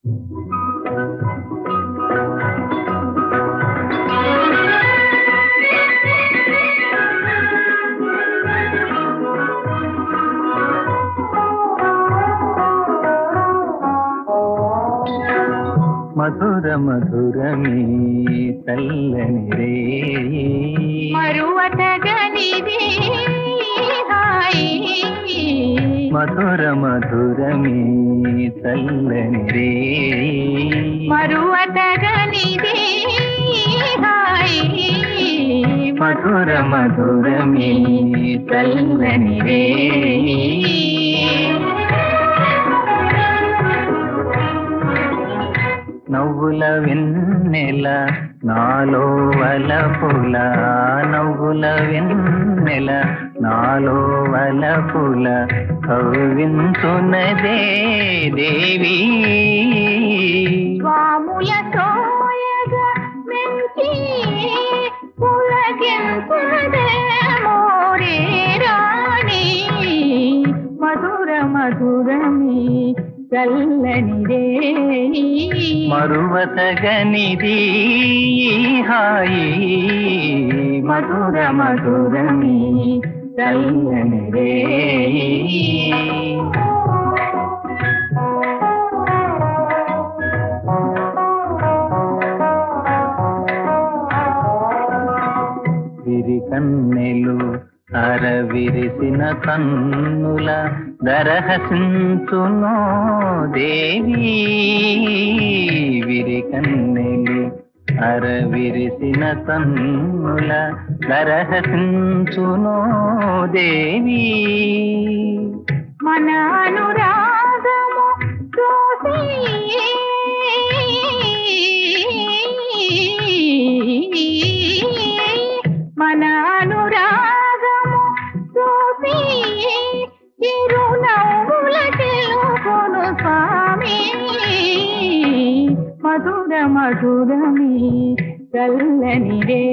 మధుర మధురమీ చల్లని రే మరువతగనిది హాయి మధుర మధురమీ చల్లని రే మరువతగనిది హాయి మధుర మధురమీ చల్లని రే నవ్వుల వెన్నెల నాలో వలపుల నవ్వుల వెన్నెల నాలో వలపుల కవ్వించునదే దేవి స్వాముల తోయగ మెంచి పులకించుదే మోరే రాణి మధుర మధురమి చల్లని రే మరువతగనిది హాయి మధుర మధురమి చల్లని రే విరి కన్నెలు అరవిరిసిన కన్నుల దరహసించునో దేవి విరి కన్నెలు అరవిరిసిన కన్నుల దరహసించునో దేవి మన అనురాగము చూసి మన అనురాగము చూసి చిరునవ్వుల తెలుగును స్వామి మధుర మధురమి చల్లని రే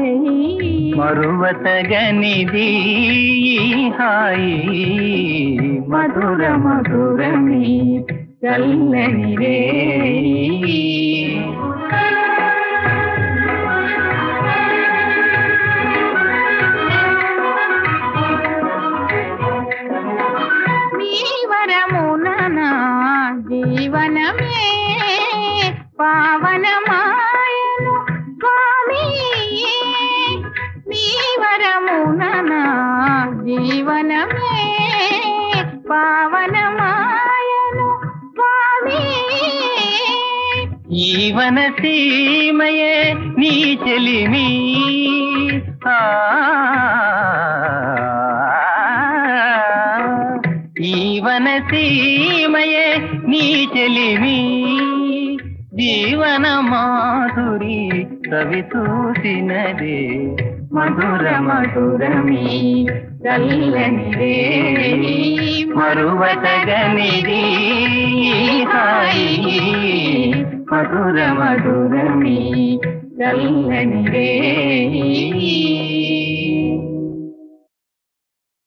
మరువతగనిది హాయి మధుర మధురమి చల్లని రే మీ వరమున నా జీవనమే పావనమాయను స్వామి మీ వరమున నా జీవనమే పావనమాయను స్వామి జీవన సీమయే నీ చెలిమి ఆ జీవన సీమయే నీ చెలిమి జీవన మాధురి కవి చూసినదే మధుర మధురమి చల్లని రే మరువతగనిది హాయి మధుర మధురమి చల్లని రే